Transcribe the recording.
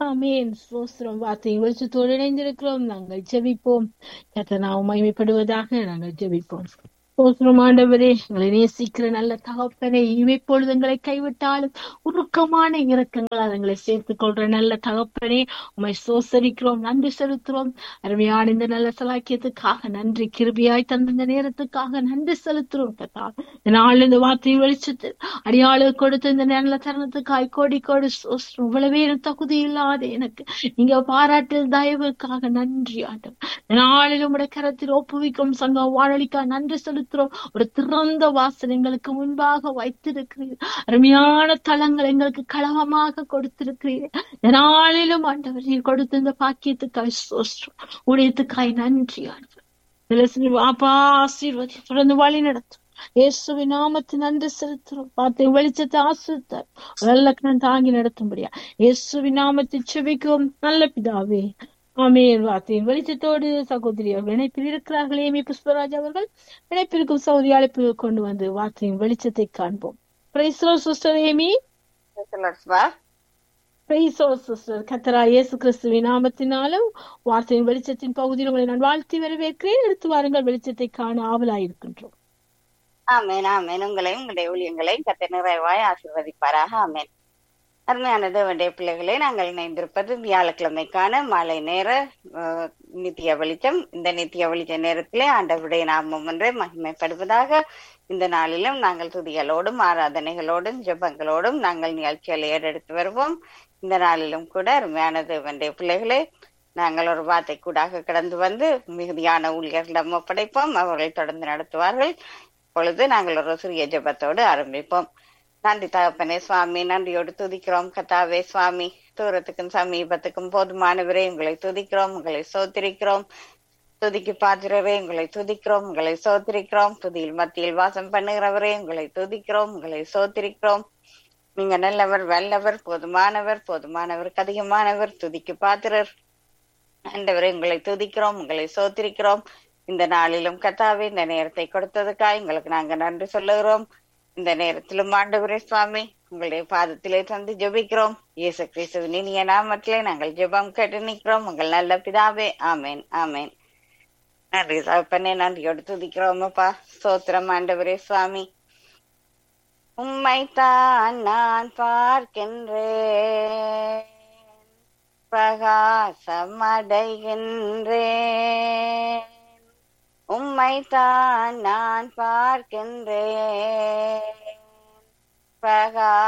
ஆமென் சோஸ்திரம் வார்த்தையை வெளிச்சத்தோடு இணைந்திருக்கிறோம் நாங்கள் ஜெபிப்போம் கர்த்தர் நாம் மகிமைப்படுவதாக நாங்கள் ஜெபிப்போம் சோஸ்திரம் ஆண்டவரே எங்களை நேசிக்கிற நல்ல தகப்பனே இமைப்பொழுது எங்களை கைவிட்டாலும் உருக்கமான இரக்கங்கள் எங்களை சேர்த்துக் கொள்ற நல்ல தகப்பனே உமை சோசரிக்கிறோம் நன்றி செலுத்துறோம் அருமையான இந்த நல்ல சலாக்கியத்துக்காக நன்றி கிருபியாய் தந்த இந்த நேரத்துக்காக நன்றி செலுத்துறோம் கத்தா இந்த நாள் இந்த வார்த்தையை வெளிச்சத்து அடியாளு கொடுத்த இந்த நல்ல தருணத்துக்காய் கோடி கோடி சோஸ்திரம் இவ்வளவே எனக்கு தகுதி இல்லாத எனக்கு நீங்க பாராட்டு தயவுக்காக நன்றி ஆண்டவர் இந்த நாளில் உடைய கரத்தில் ஒப்புவிக்கும் சங்க வாழலிக்கா நன்றி செலுத்துறோம் ஒரு திறந்த வாசல் எங்களுக்கு முன்பாக வைத்திருக்கிறீர் அருமையான தளங்கள் எங்களுக்கு களவமாக கொடுத்திருக்கிறீர் இந்த நாளிலும் ஆண்டவர் நீர் கொடுத்த இந்த பாக்கியத்துக்காய் சோஸ்திரம் உடையத்துக்காய் நன்றி ஆண்டவர் அப்பா ஆசீர்வதி தொடர்ந்து வழி நடத்தும் இயேசுவின் நாமத்தை நன்றி செலுத்துறோம் வார்த்தை வெளிச்சத்தை ஆசிரித்தார் வெள்ளக்கணம் தாங்கி நடத்தும்படியா இயேசுவின் நாமத்தை செபிக்கும் நல்ல பிதாவே ஆமேன் வார்த்தையின் வெளிச்சத்தோடு சகோதரி அவர்கள் இணைப்பில் இருக்கிறார்கள் ஏமி புஷ்பராஜ் அவர்கள் இணைப்பிற்கும் சௌதி அழைப்பு கொண்டு வந்து வார்த்தையின் வெளிச்சத்தை காண்போம் பிரைஸ்லோ சிஸ்டர் ஏமி பிரைஸோ சிஸ்டர் கத்தரா இயேசு கிறிஸ்துவின் நாமத்தினாலும் வார்த்தையின் வெளிச்சத்தின் பகுதியில் உங்களை நான் வாழ்த்தி வரவேற்கிறேன் எடுத்து வாருங்கள் வெளிச்சத்தை காண ஆவலாயிருக்கின்றோம் ஆமேன் ஆமேன் உங்களையும் உங்களுடைய ஊழியங்களையும் கத்த நிறைவாய் ஆசீர்வதிப்பாராக ஆமேன் அருமையான தேவனுடைய பிள்ளைகளை நாங்கள் இணைந்திருப்பது வியாழக்கிழமைக்கான மாலை நேர அஹ், நித்திய வெளிச்சம் இந்த நித்திய வெளிச்ச நேரத்திலே ஆண்டவருடைய நாமம் ஒன்றே மகிமைப்படுவதாக இந்த நாளிலும் நாங்கள் துதிகளோடும் ஆராதனைகளோடும் ஜெபங்களோடும் நாங்கள் நிகழ்ச்சிகளை ஏறெடுத்து வருவோம் இந்த நாளிலும் கூட அருமையான தேவனுடைய பிள்ளைகளே நாங்கள் ஒரு வார்த்தை கூடாக கடந்து வந்து மிகுதியான ஊழியர்களிடம் ஒப்படைப்போம் அவர்கள் தொடர்ந்து நடத்துவார்கள் இப்பொழுது நாங்கள் ஒரு சிறிய ஜெபத்தோடு ஆரம்பிப்போம் நன்றி தகப்பனே சுவாமி நன்றியோடு துதிக்கிறோம் கத்தாவே சுவாமி தூரத்துக்கும் சமீபத்துக்கும் போதுமானவரே உங்களை துதிக்கிறோம் உங்களை சோத்திரிக்கிறோம் துதிக்கு பாத்திரவே உங்களை துதிக்கிறோம் உங்களை சோத்திரிக்கிறோம் துதியில் மத்தியில் வாசம் பண்ணுகிறவரே உங்களை துதிக்கிறோம் உங்களை சோத்திரிக்கிறோம் நீங்க நல்லவர் வல்லவர் போதுமானவர் போதுமானவருக்கு அதிகமானவர் துதிக்கு பாத்திரர் ஆண்டவரே உங்களை துதிக்கிறோம் உங்களை சோத்திரிக்கிறோம் இந்த நாளிலும் கத்தாவே இந்த நேரத்தை கொடுத்ததுக்காய் உங்களுக்கு நாங்க நன்றி சொல்லுகிறோம் இந்த நேரத்திலும் ஆண்டவரே சுவாமி உங்களுடைய பாதத்திலே தந்து ஜெபிக்கிறோம் இயேசு கிறிஸ்துவின் இனிய நாமத்திலே நாங்கள் ஜெபம் கேட்டு நிற்கிறோம் உங்கள் நல்ல பிதாவே ஆமேன் ஆமேன் நன்றி தகப்பனே நன்றியோடு துதிக்கிறோம் அப்பா சோத்திரம் ஆண்டவரே சுவாமி உம்மைத்தான் நான் பார்க்கின்றேன் பிரகாசம் அடைகின்றேன் உம்மைத்தான் நான் பார்க்கின்றேன் பிரகா